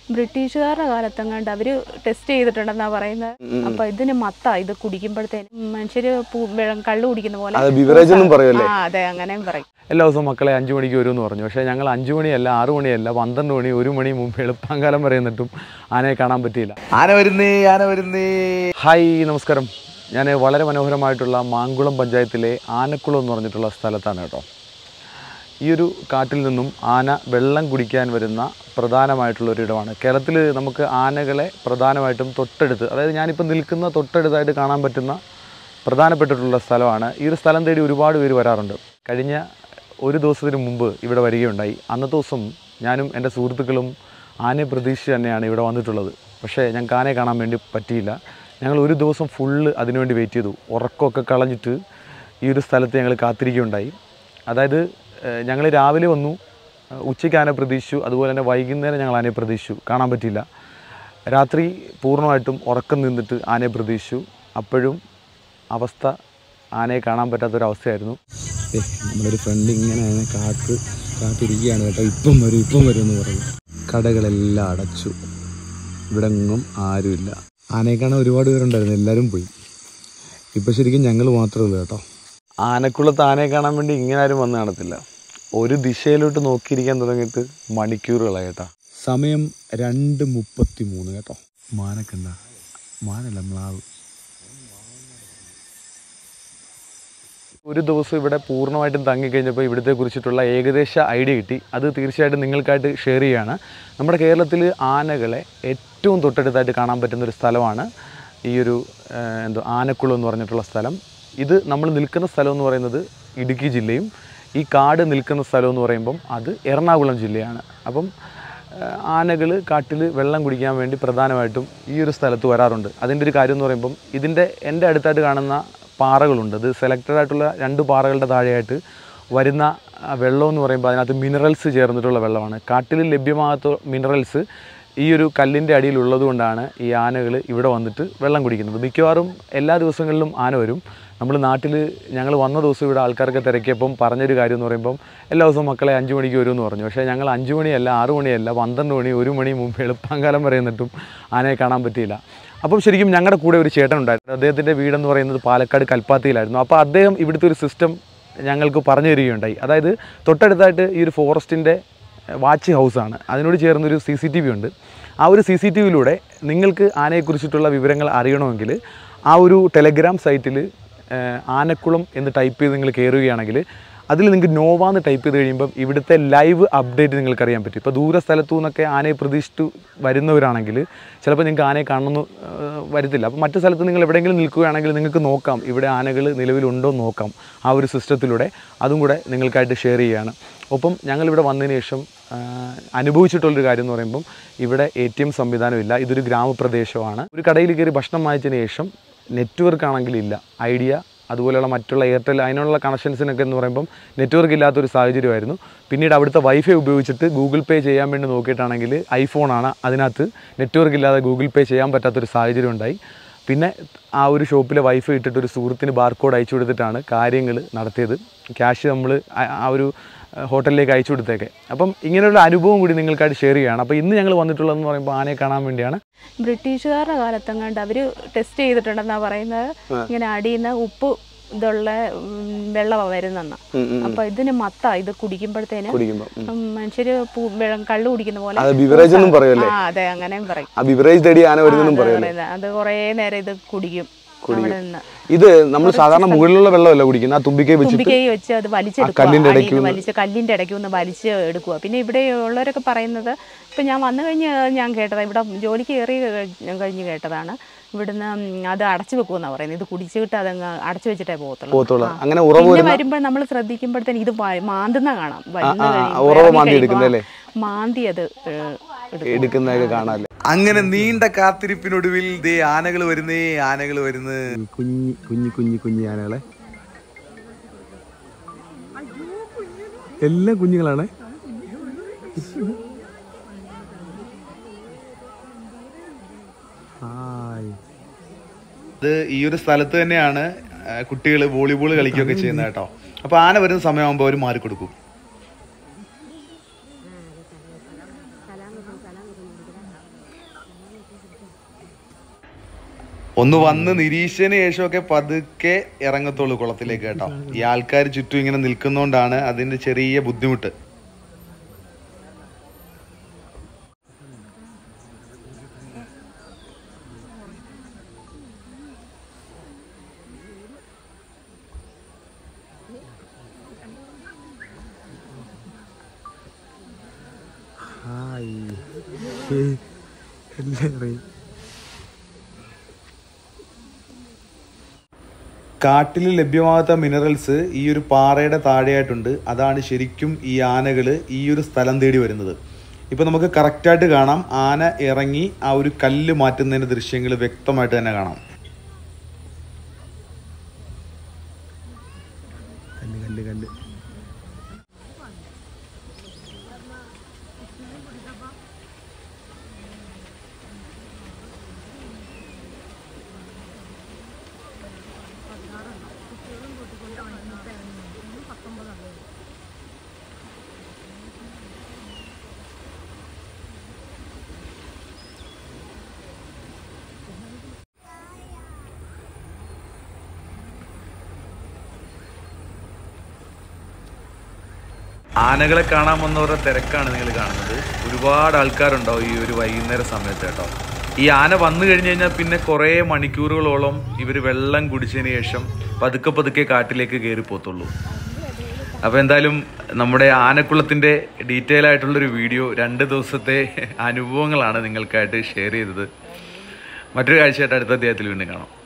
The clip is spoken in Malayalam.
ബ്രിട്ടീഷുകാരുടെ കാലത്തെങ്ങാണ്ട് അവര് ടെസ്റ്റ് ചെയ്തിട്ടുണ്ടെന്നാ പറയുന്നത് അപ്പൊ ഇതിന് മത്ത ഇത് കുടിക്കുമ്പോഴത്തേനും മനുഷ്യര് പൂ- വെള്ളം കള്ളു കുടിക്കുന്ന പോലെ അത് ബിവറേജ് എന്നും പറയുമല്ലേ ആ അതെ അങ്ങനെയും പറയും എല്ലാ ദിവസവും മക്കളെ അഞ്ച് മണിക്ക് വരുമെന്ന് പറഞ്ഞു പക്ഷേ ഞങ്ങൾ അഞ്ച് മണിയല്ല ആറ് മണിയല്ല പന്ത്രണ്ട് മണി ഒരു മണി മുമ്പ് എളുപ്പകാലം വരെ എന്നിട്ടും ആനയെ കാണാൻ പറ്റിയില്ല ആന വരുന്നേ ആന വരുന്നേ ഹായ് നമസ്കാരം ഞാൻ വളരെ മനോഹരമായിട്ടുള്ള മാങ്കുളം പഞ്ചായത്തിലെ ആനക്കുളം എന്ന് പറഞ്ഞിട്ടുള്ള സ്ഥലത്താണ് കേട്ടോ ഈ ഒരു കാട്ടിൽ നിന്നും ആന വെള്ളം കുടിക്കാൻ വരുന്ന പ്രധാനമായിട്ടുള്ള ഒരിടമാണ് കേരളത്തിൽ നമുക്ക് ആനകളെ പ്രധാനമായിട്ടും തൊട്ടടുത്ത് അതായത് ഞാനിപ്പോൾ നിൽക്കുന്ന തൊട്ടടുത്തായിട്ട് കാണാൻ പറ്റുന്ന പ്രധാനപ്പെട്ടിട്ടുള്ള സ്ഥലമാണ് ഈ ഒരു സ്ഥലം തേടി ഒരുപാട് പേര് വരാറുണ്ട് കഴിഞ്ഞ ഒരു ദിവസത്തിന് മുമ്പ് ഇവിടെ വരികയുണ്ടായി അന്നത്തെ ദിവസം ഞാനും എൻ്റെ സുഹൃത്തുക്കളും ആനയെ പ്രതീക്ഷിച്ച് തന്നെയാണ് ഇവിടെ വന്നിട്ടുള്ളത് പക്ഷേ ഞങ്ങൾക്ക് ആനയെ കാണാൻ വേണ്ടി പറ്റിയില്ല ഞങ്ങൾ ഒരു ദിവസം ഫുള്ള് അതിനുവേണ്ടി വെയിറ്റ് ചെയ്തു ഉറക്കമൊക്കെ കളഞ്ഞിട്ട് ഈ ഒരു സ്ഥലത്ത് ഞങ്ങൾ കാത്തിരിക്കുകയുണ്ടായി അതായത് ഞങ്ങൾ രാവിലെ വന്നു ഏഹ് ഉച്ചയ്ക്ക് ആനയെ പ്രതീക്ഷിച്ചു അതുപോലെ തന്നെ വൈകുന്നേരം ഞങ്ങൾ ആനയെ പ്രതീക്ഷിച്ചു കാണാൻ പറ്റിയില്ല രാത്രി പൂർണ്ണമായിട്ടും ഉറക്കം നിന്നിട്ട് ആനയെ പ്രതീക്ഷിച്ചു അപ്പോഴും അവസ്ഥ ആനയെ കാണാൻ പറ്റാത്തൊരവസ്ഥയായിരുന്നു നമ്മളൊരു ഫ്രണ്ട് ഇങ്ങനെ അതിനെ കാത്ത് കാത്തിരിക്കുകയാണ് കേട്ടോ ഇപ്പം വരും ഇപ്പം വരും എന്ന് പറഞ്ഞു കടകളെല്ലാം അടച്ചു ഇവിടെ എങ്ങും ആരുമില്ല ആനയെ കാണാൻ ഒരുപാട് പേരുണ്ടായിരുന്നു എല്ലാവരും പോയി ഇപ്പം ശരിക്കും ഞങ്ങൾ മാത്രമേ ഉള്ളൂ കേട്ടോ ആനക്കുളത്ത് ആനയെ കാണാൻ വേണ്ടി ഇങ്ങനെ ആരും വന്ന് കാണത്തില്ല ഒരു ദിശയിലോട്ട് നോക്കിയിരിക്കാൻ തുടങ്ങിയിട്ട് മണിക്കൂറുകളായി കേട്ടോ സമയം രണ്ട് മുപ്പത്തി മൂന്ന് കേട്ടോ മാനക്കണ്ട മാനല്ല മ്ലാവ് ഒരു ദിവസം ഇവിടെ പൂർണ്ണമായിട്ടും തങ്ങിക്കഴിഞ്ഞപ്പോൾ ഇവിടത്തെ കുറിച്ചിട്ടുള്ള ഏകദേശ ഐഡിയ കിട്ടി അത് തീർച്ചയായിട്ടും നിങ്ങൾക്കായിട്ട് ഷെയർ ചെയ്യുകയാണ് നമ്മുടെ കേരളത്തിൽ ആനകളെ ഏറ്റവും തൊട്ടടുത്തായിട്ട് കാണാൻ പറ്റുന്ന ഒരു സ്ഥലമാണ് ഈ ഒരു ഏഹ്, എന്തോ ആനക്കുളം എന്ന് പറഞ്ഞിട്ടുള്ള സ്ഥലം ഇത് നമ്മൾ നിൽക്കുന്ന സ്ഥലം എന്ന് പറയുന്നത് ഇടുക്കി ജില്ലയും ഈ കാട് നിൽക്കുന്ന സ്ഥലം എന്ന് പറയുമ്പം അത് എറണാകുളം ജില്ലയാണ് അപ്പം ആനകൾ കാട്ടിൽ വെള്ളം കുടിക്കാൻ വേണ്ടി പ്രധാനമായിട്ടും ഈ ഒരു സ്ഥലത്ത് വരാറുണ്ട് അതിൻ്റെ ഒരു കാര്യം എന്ന് പറയുമ്പം ഇതിൻ്റെ എൻ്റെ അടുത്തായിട്ട് കാണുന്ന പാറകളുണ്ട് അത് സെലക്റ്റഡ് ആയിട്ടുള്ള രണ്ട് പാറകളുടെ താഴെയായിട്ട് വരുന്ന ആ, വെള്ളം എന്ന് പറയുമ്പോൾ അതിനകത്ത് മിനറൽസ് ചേർന്നിട്ടുള്ള വെള്ളമാണ് കാട്ടിൽ ലഭ്യമാകാത്ത മിനറൽസ് ഈ ഒരു കല്ലിൻ്റെ അടിയിൽ ഉള്ളതുകൊണ്ടാണ് ഈ ആനകൾ ഇവിടെ വന്നിട്ട് വെള്ളം കുടിക്കുന്നത് മിക്കവാറും എല്ലാ ദിവസങ്ങളിലും ആന വരും നമ്മൾ നാട്ടിൽ ഞങ്ങൾ വന്ന ദിവസം ഇവിടെ ആൾക്കാരൊക്കെ തിരക്കിയപ്പം പറഞ്ഞൊരു കാര്യം എന്ന് പറയുമ്പം എല്ലാ ദിവസവും മക്കളെ അഞ്ച് മണിക്ക് വരുമെന്ന് പറഞ്ഞു പക്ഷേ ഞങ്ങൾ അഞ്ച് മണിയല്ല ആറ് മണിയല്ല പന്ത്രണ്ട് മണി ഒരു മണി മുമ്പ് എളുപ്പകാലം വരെ എന്നിട്ടും ആനയെ കാണാൻ പറ്റിയില്ല അപ്പം ശരിക്കും ഞങ്ങളുടെ കൂടെ ഒരു ചേട്ടൻ ഉണ്ടായിരുന്നു അദ്ദേഹത്തിൻ്റെ വീടെന്ന് പറയുന്നത് പാലക്കാട് കൽപ്പാത്തിയിലായിരുന്നു അപ്പോൾ അദ്ദേഹം ഇവിടുത്തെ ഒരു സിസ്റ്റം ഞങ്ങൾക്ക് പറഞ്ഞു തരികയുണ്ടായി അതായത് തൊട്ടടുത്തായിട്ട് ഈ ഒരു ഫോറസ്റ്റിൻ്റെ വാച്ച് ഹൗസാണ് അതിനോട് ചേർന്നൊരു സി സി ടി വി ഉണ്ട് ആ ഒരു സി സി ടി വിയിലൂടെ നിങ്ങൾക്ക് ആനയെക്കുറിച്ചിട്ടുള്ള വിവരങ്ങൾ അറിയണമെങ്കിൽ ആ ഒരു ടെലഗ്രാം സൈറ്റിൽ ആനക്കുളം എന്ന് ടൈപ്പ് ചെയ്ത് നിങ്ങൾ കയറുകയാണെങ്കിൽ അതിൽ നിങ്ങൾക്ക് നോവ എന്ന് ടൈപ്പ് ചെയ്ത് കഴിയുമ്പം ഇവിടുത്തെ ലൈവ് അപ്ഡേറ്റ് നിങ്ങൾക്ക് അറിയാൻ പറ്റും ഇപ്പോൾ ദൂര സ്ഥലത്തു നിന്നൊക്കെ ആനയെ പ്രതീക്ഷിച്ചു വരുന്നവരാണെങ്കിൽ ചിലപ്പോൾ നിങ്ങൾക്ക് ആനയെ കാണണമെന്ന് ഏഹ്, വരത്തില്ല അപ്പോൾ മറ്റു സ്ഥലത്ത് നിങ്ങൾ എവിടെയെങ്കിലും നിൽക്കുകയാണെങ്കിൽ നിങ്ങൾക്ക് നോക്കാം ഇവിടെ ആനകൾ നിലവിലുണ്ടോ എന്ന് നോക്കാം ആ ഒരു സിസ്റ്റത്തിലൂടെ അതും കൂടെ നിങ്ങൾക്കായിട്ട് ഷെയർ ചെയ്യുകയാണ് ഒപ്പം ഞങ്ങളിവിടെ വന്നതിന് ശേഷം ആ, അനുഭവിച്ചിട്ടുള്ളൊരു കാര്യം എന്ന് പറയുമ്പം ഇവിടെ എ ടി എം സംവിധാനമില്ല ഇതൊരു ഗ്രാമപ്രദേശമാണ് ഒരു കടയിൽ കയറി ഭക്ഷണം വാങ്ങിച്ചതിന് ശേഷം നെറ്റ്വർക്ക് ആണെങ്കിൽ ഇല്ല ഐഡിയ അതുപോലെയുള്ള മറ്റുള്ള എയർടെൽ അതിനുള്ള കണക്ഷൻസിനൊക്കെ എന്ന് പറയുമ്പം നെറ്റ്വർക്ക് ഇല്ലാത്തൊരു സാഹചര്യമായിരുന്നു പിന്നീട് അവിടുത്തെ വൈഫൈ ഉപയോഗിച്ചിട്ട് ഗൂഗിൾ പേ ചെയ്യാൻ വേണ്ടി നോക്കിയിട്ടാണെങ്കിൽ ഐഫോണാണ് അതിനകത്ത് നെറ്റ്വർക്ക് ഇല്ലാതെ ഗൂഗിൾ പേ ചെയ്യാൻ പറ്റാത്തൊരു സാഹചര്യം ഉണ്ടായി പിന്നെ ആ ഒരു ഷോപ്പിലെ വൈഫൈ ഇട്ടിട്ട് ഒരു സുഹൃത്തിന് ബാർകോഡ് അയച്ചു കൊടുത്തിട്ടാണ് കാര്യങ്ങൾ നടത്തിയത് ക്യാഷ് നമ്മൾ ആ ഒരു ഏഹ്, ഹോട്ടലിലേക്ക് അയച്ചു കൊടുത്തേക്കെ അപ്പം ഇങ്ങനെയുള്ള അനുഭവം കൂടി നിങ്ങൾക്കായിട്ട് ഷെയർ ചെയ്യുകയാണ് അപ്പോൾ ഇന്ന് ഞങ്ങൾ വന്നിട്ടുള്ളതെന്ന് പറയുമ്പോൾ ആനയെ കാണാൻ വേണ്ടിയാണ് ബ്രിട്ടീഷുകാരുടെ കാലത്തെങ്ങാണ്ട് അവര് ടെസ്റ്റ് ചെയ്തിട്ടുണ്ടെന്നാ പറയുന്നത് ഇങ്ങനെ അടിയിൽ നിന്ന് ഉപ്പ് ഇതുള്ള വെള്ളമാണ് വരുന്നെന്ന് അപ്പൊ ഇതിന് മത്ത ഇത് കുടിക്കുമ്പോഴത്തേന് കുടിക്കുമ്പോൾ ഉം, മനുഷ്യര് പൂ- വെള്ളം കള്ളു കുടിക്കുന്ന പോലെ അത് ബിവറേജ് എന്നും പറയുമല്ലേ ആ അതെ അങ്ങനെയും പറയും ആ ബിവറേജ് തേടി ആന വരുന്നെന്നും അത് പറയുമല്ലേ പറയുന്നത്. അത് കുറേ നേരം ഇത് കുടിക്കും അവിടെ നിന്ന് ഇത് നമ്മൾ സാധാരണ മുകളിലുള്ള വെള്ളമല്ല കുടിക്കുന്നത് ആ തുമ്പിക്കൈ വെച്ചിട്ട് തുമ്പിക്കൈ വെച്ച് അത് വലിച്ചെടുക്കുക കല്ലിന്റെ അടിയിൽ ഇടയ്ക്ക് നിന്ന് വലിച്ച് കല്ലിന്റെ ഇടയ്ക്ക് ഒന്ന് വലിച്ച് എടുക്കുക പിന്നെ ഇവിടെ ഉള്ളവരൊക്കെ പറയുന്നത് ഇപ്പൊ ഞാൻ വന്നു കഴിഞ്ഞ് ഞാൻ കേട്ടതാ ഇവിടെ ജോലിക്ക് കയറി കഴി- കഴിഞ്ഞ് കേട്ടതാണ് ഇവിടുന്ന് ഉം അത് അടച്ചു വെക്കുമെന്നാ പറയുന്നത് ഇത് കുടിച്ചിട്ട് അതങ്ങ് അടച്ചു വെച്ചിട്ടേ പോകത്തുള്ളൂ പോകത്തുള്ളൂ ആ. അങ്ങനെ ഉറവ് പിന്നെ വരുന്ന വരുമ്പോൾ നമ്മൾ ശ്രദ്ധിക്കുമ്പോഴത്തേന് ഇത് വ- മാന്തുന്ന കാണാം വന്ന് ആ, കഴിയുമ്പോ ഉറവ് ഇറങ്ങി മാന്തി കഴിയുമ്പോ എടുക്കുന്നതല്ലേ? മാന്തി അത് ഏഹ്, എടുക്കും. എടുക്കുന്നതൊക്കെ കാണാല്ലേ അങ്ങനെ നീണ്ട കാത്തിരിപ്പിനൊടുവിൽ ദേ ആനകൾ വരുന്നേ ആനകൾ വരുന്ന് കുഞ്ഞി കുഞ്ഞി കുഞ്ഞി കുഞ്ഞി ആനകളെ എല്ലാം കുഞ്ഞുങ്ങളാണ് ഇത് ഈ ഒരു സ്ഥലത്ത് തന്നെയാണ് കുട്ടികൾ വോളിബോൾ കളിക്കുകയൊക്കെ ചെയ്യുന്നത് കേട്ടോ അപ്പോൾ ആന വരുന്ന സമയമാകുമ്പോൾ അവർ മാറിക്കൊടുക്കും ഒന്ന് വന്ന് നിരീക്ഷണ ശേഷമൊക്കെ പതുക്കെ ഇറങ്ങത്തുള്ളൂ കുളത്തിലേക്ക് കേട്ടോ ഈ ആൾക്കാർ ചുറ്റും ഇങ്ങനെ നിൽക്കുന്നോണ്ടാണ് അതിന്റെ ചെറിയ ബുദ്ധിമുട്ട് ഹായ് എല്ലാവരെയും കാട്ടിൽ ലഭ്യമാകാത്ത മിനറൽസ് ഈ ഒരു പാറയുടെ താഴെയായിട്ടുണ്ട് അതാണ് ശരിക്കും ഈ ആനകൾ ഈ ഒരു സ്ഥലം തേടി വരുന്നത് ഇപ്പൊ നമുക്ക് കറക്റ്റായിട്ട് കാണാം ആന ഇറങ്ങി ആ ഒരു കല്ല് മാറ്റുന്നതിന്റെ ദൃശ്യങ്ങൾ വ്യക്തമായിട്ട് തന്നെ കാണാം കല്ല് കല്ല് കല്ല് ആനകളെ കാണാൻ വന്നവരുടെ തിരക്കാണ് നിങ്ങൾ കാണുന്നത് ഒരുപാട് ആൾക്കാരുണ്ടാവും ഈ ഒരു വൈകുന്നേര സമയത്ത് കേട്ടോ ഈ ആന വന്നു കഴിഞ്ഞു കഴിഞ്ഞാൽ പിന്നെ കുറേ മണിക്കൂറുകളോളം ഇവർ വെള്ളം കുടിച്ചതിന് ശേഷം പതുക്കെ പതുക്കെ കാട്ടിലേക്ക് കയറി പോത്തുള്ളൂ അപ്പോൾ എന്തായാലും നമ്മുടെ ആനക്കുളത്തിൻ്റെ ഡീറ്റെയിൽ ആയിട്ടുള്ളൊരു വീഡിയോ രണ്ട് ദിവസത്തെ അനുഭവങ്ങളാണ് നിങ്ങൾക്കായിട്ട് ഷെയർ ചെയ്തത് മറ്റൊരു കാഴ്ചയായിട്ട് അടുത്ത അധ്യായത്തിൽ വീണ്ടും കാണാം